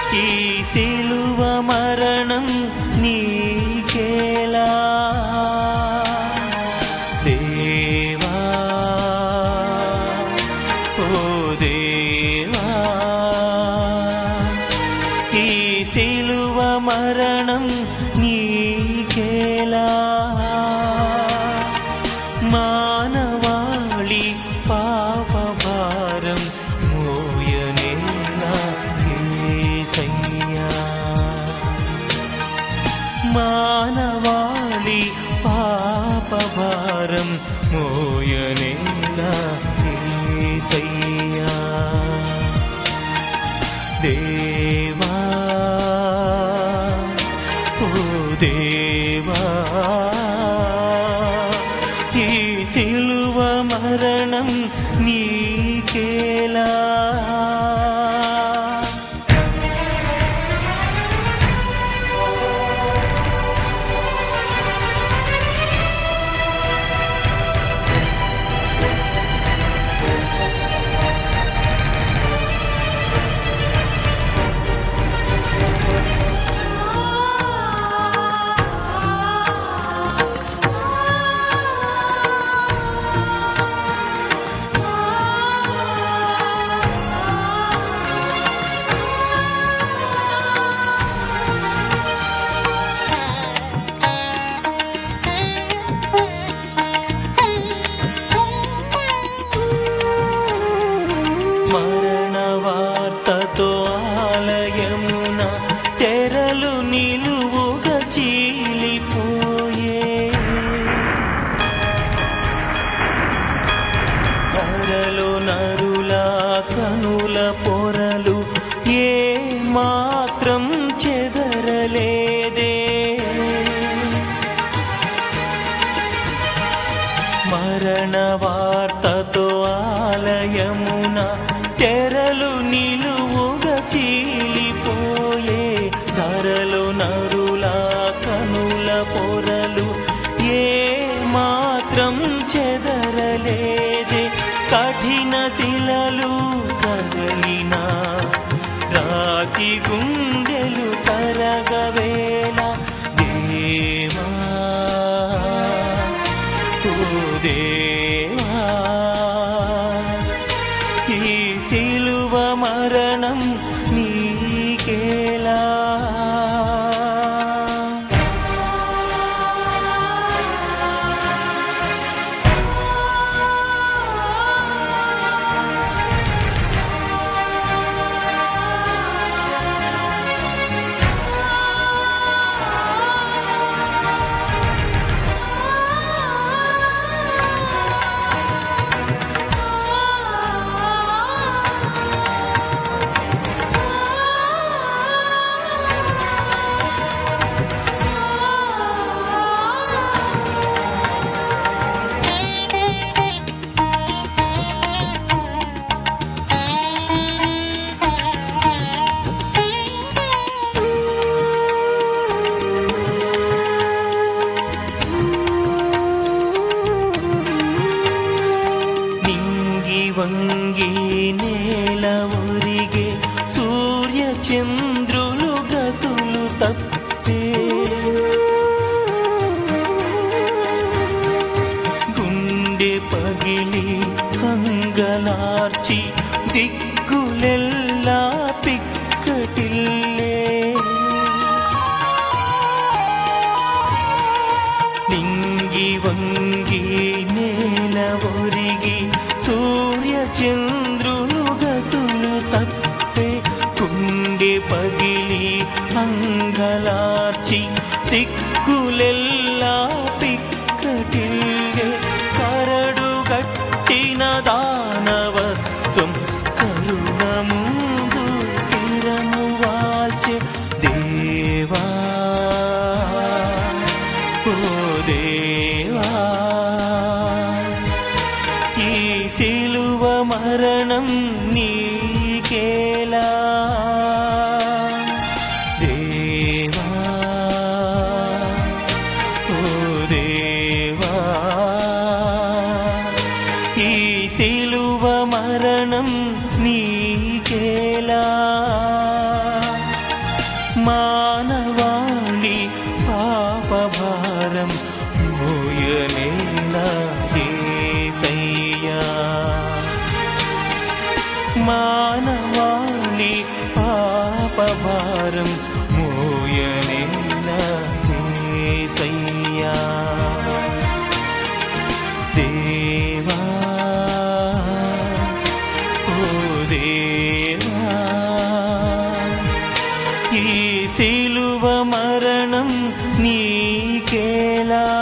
ఈ సిలువ మరణం నీకేలా దేవా ఓ దేవా ఈ సిలువ మరణం నీకేలా మానవాళి పాప భారం మోయనేలా ఏసయ్యా మానవాళి పాప భారం మోయనేలా ఏసయ్యా దేవా ఓ దేవా ఈ సిలువ మరణం నీకేలా మరణ వార్తతో ఆలయమున తెరలు నిలువుగా చీలిపోయే ధరలో నరుల కనుల పొరలు ఏ మాత్రం చెదరలేదే మరణ వార్తతో ఆలయమున తెరలు నిలువుగా చీలిపోయే ధరలు నరుల కనుల పొరలు ఏ మాత్రం చెదరలేదే కఠిన శిలలు కదలిన రాతి గుండెలు కరగవేల దేవా ఓ దేవా ఈ సిలువ మరణం నీకేలా నింగి వంగి నేల ఉరిగే సూర్య చంద్రులు గతులు తప్పే గుండె పగిలి కంగలార్చి దిక్కులెల్లా పిక్కటిల్లే నింగి వంగి నేల ఒరిగి సూర్య చంద్రులు గతులు తప్పే గుండె పగిలి అంగలార్చి దిక్కులెల్లా పిక్కటిల్గే కరడు గట్టిన దానవత్వం కరుణ ముందు శిరము వాల్చె దేవా ఓ దేవా ఈ సిలువ మరణం నీకేలా దేవా మానవాళి పాపభారం మోయనేలా ఏసయ్యా దేవా ఓ దేవా ఈ శిలువ మరణం నీకేలా